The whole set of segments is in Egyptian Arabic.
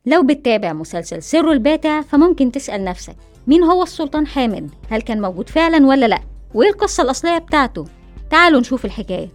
لو بتتابع مسلسل سر الباتع فممكن تسأل نفسك مين هو السلطان حامد؟ هل كان موجود فعلا ولا لأ؟ وإيه القصة الأصلية بتاعته؟ تعالوا نشوف الحكاية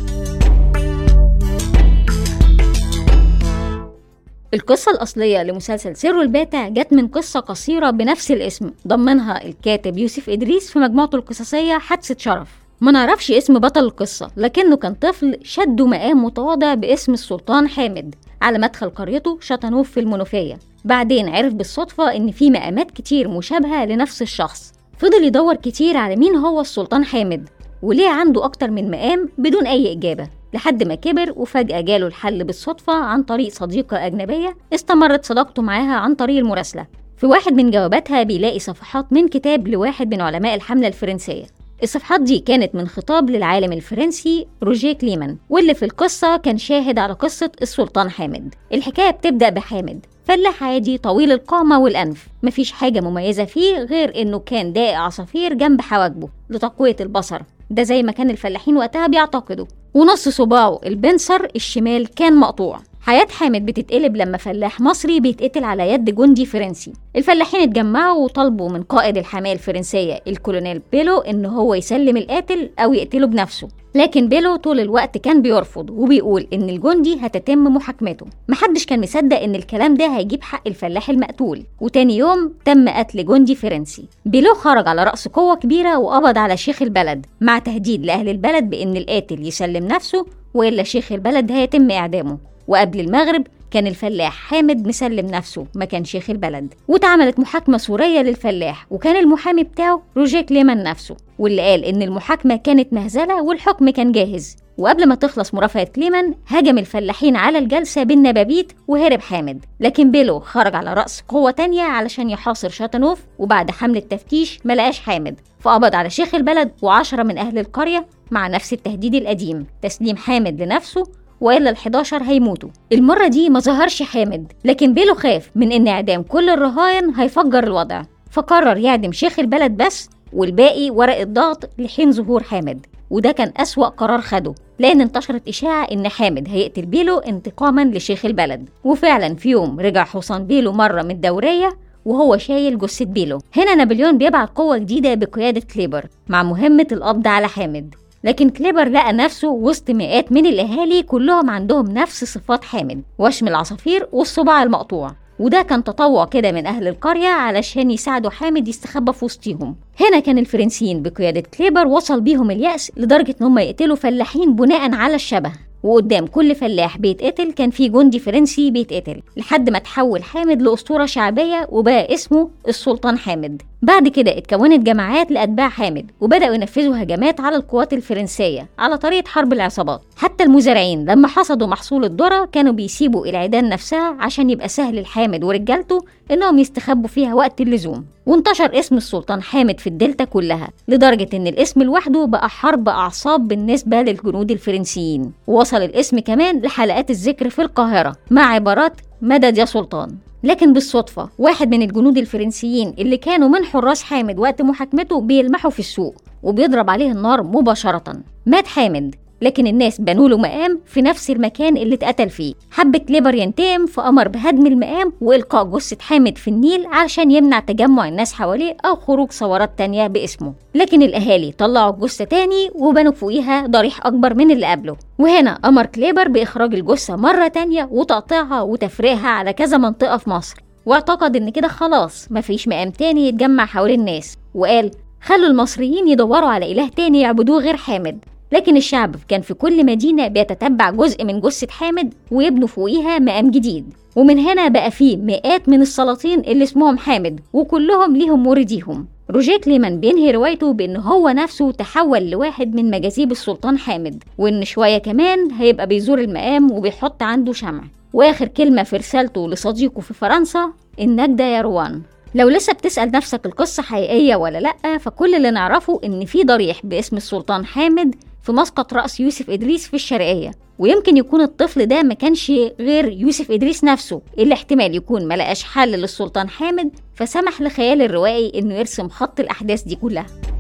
القصة الأصلية لمسلسل سر الباتع جت من قصة قصيرة بنفس الاسم ضمنها الكاتب يوسف إدريس في مجموعته القصصية حادثة شرف ما نعرفش اسم بطل القصة لكنه كان طفل شد مقام متواضع باسم السلطان حامد على مدخل قريته شطنوف في المنوفية بعدين عرف بالصدفة إن في مقامات كتير مشابهة لنفس الشخص فضل يدور كتير على مين هو السلطان حامد وليه عنده أكتر من مقام بدون أي إجابة لحد ما كبر وفجأة جاله الحل بالصدفة عن طريق صديقة أجنبية استمرت صداقته معاها عن طريق المراسلة في واحد من جواباتها بيلاقي صفحات من كتاب لواحد من علماء الحملة الفرنسية الصفحات دي كانت من خطاب للعالم الفرنسي روجيه كليمان واللي في القصة كان شاهد على قصة السلطان حامد الحكاية بتبدأ بحامد فلاح عادي طويل القامة والأنف مفيش حاجة مميزة فيه غير إنه كان داقي عصافير جنب حواجبه لتقوية البصر ده زي ما كان الفلاحين وقتها بيعتقدوا ونص صباعه البنصر الشمال كان مقطوع حياة حامد بتتقلب لما فلاح مصري بيتقتل على يد جندي فرنسي الفلاحين اتجمعوا وطلبوا من قائد الحماية الفرنسية الكولونيل بيلو ان هو يسلم القاتل او يقتله بنفسه لكن بيلو طول الوقت كان بيرفض وبيقول ان الجندي هتتم محاكمته محدش كان مصدق ان الكلام ده هيجيب حق الفلاح المقتول وتاني يوم تم قتل جندي فرنسي بيلو خرج على رأس قوة كبيرة وقبض على شيخ البلد مع تهديد لأهل البلد بأن القاتل يسلم نفسه وإلا شيخ البلد هيتم إعدامه وقبل المغرب كان الفلاح حامد مسلم نفسه مكان شيخ البلد واتعملت محاكمة سورية للفلاح وكان المحامي بتاعه روجيه كليمان نفسه واللي قال إن المحاكمة كانت مهزلة والحكم كان جاهز وقبل ما تخلص مرافعة كليمان هجم الفلاحين على الجلسة بالنبابيت وهرب حامد لكن بيلو خرج على رأس قوة تانية علشان يحاصر شاتنوف وبعد حملة تفتيش ملقاش حامد فقبض على شيخ البلد وعشرة من أهل القرية مع نفس التهديد القديم تسليم حامد لنفسه والا ال11 هيموتوا المره دي ما ظهرش حامد لكن بيلو خاف من ان اعدام كل الرهاين هيفجر الوضع فقرر يعدم شيخ البلد بس والباقي ورق الضغط لحين ظهور حامد وده كان أسوأ قرار خده لأن انتشرت إشاعة إن حامد هيقتل بيلو انتقاما لشيخ البلد وفعلا في يوم رجع حصان بيلو مرة من الدورية وهو شايل جثة بيلو هنا نابليون بيبعت قوة جديدة بقيادة كليبر مع مهمة القبض على حامد لكن كليبر لقى نفسه وسط مئات من الأهالي كلهم عندهم نفس صفات حامد وشم العصافير والصباع المقطوع وده كان تطوع كده من أهل القرية علشان يساعدوا حامد يستخبى في وسطيهم هنا كان الفرنسيين بقيادة كليبر وصل بيهم اليأس لدرجة إن هم يقتلوا فلاحين بناء على الشبه وقدام كل فلاح بيتقتل كان في جندي فرنسي بيتقتل لحد ما تحول حامد لأسطورة شعبية وبقى اسمه السلطان حامد بعد كده اتكونت جماعات لأتباع حامد وبدأوا ينفذوا هجمات على القوات الفرنسية على طريقة حرب العصابات حتى المزارعين لما حصدوا محصول الذرة كانوا بيسيبوا العيدان نفسها عشان يبقى سهل لحامد ورجالته إنهم يستخبوا فيها وقت اللزوم وانتشر اسم السلطان حامد في الدلتا كلها لدرجة إن الاسم لوحده بقى حرب أعصاب بالنسبة للجنود الفرنسيين ووصل الاسم كمان لحلقات الذكر في القاهرة مع عبارات مدد يا سلطان لكن بالصدفة واحد من الجنود الفرنسيين اللي كانوا من حراس حامد وقت محاكمته بيلمحوا في السوق وبيضرب عليه النار مباشرة مات حامد لكن الناس بنوا له مقام في نفس المكان اللي اتقتل فيه حب كليبر ينتقم فأمر بهدم المقام وإلقاء جثة حامد في النيل علشان يمنع تجمع الناس حواليه أو خروج ثورات تانية باسمه لكن الأهالي طلعوا الجثة تاني وبنوا فوقيها ضريح أكبر من اللي قبله وهنا أمر كليبر بإخراج الجثة مرة تانية وتقطيعها وتفريغها على كذا منطقة في مصر واعتقد إن كده خلاص مفيش مقام تاني يتجمع حوالين الناس وقال خلوا المصريين يدوروا على إله تاني يعبدوه غير حامد لكن الشعب كان في كل مدينة بيتتبع جزء من جثة حامد ويبنوا فوقيها مقام جديد ومن هنا بقى فيه مئات من السلاطين اللي اسمهم حامد وكلهم ليهم مورديهم روجيه كليمان بينهي روايته بان هو نفسه تحول لواحد من مجاذيب السلطان حامد وان شويه كمان هيبقى بيزور المقام وبيحط عنده شمع واخر كلمه في رسالته لصديقه في فرنسا النجدة يا روان لو لسه بتسأل نفسك القصة حقيقية ولا لأ فكل اللي نعرفه إن في ضريح باسم السلطان حامد في مسقط رأس يوسف إدريس في الشرقية ويمكن يكون الطفل ده ما كانش غير يوسف إدريس نفسه اللي احتمال يكون ملقاش حل للسلطان حامد فسمح لخيال الروائي إنه يرسم خط الأحداث دي كلها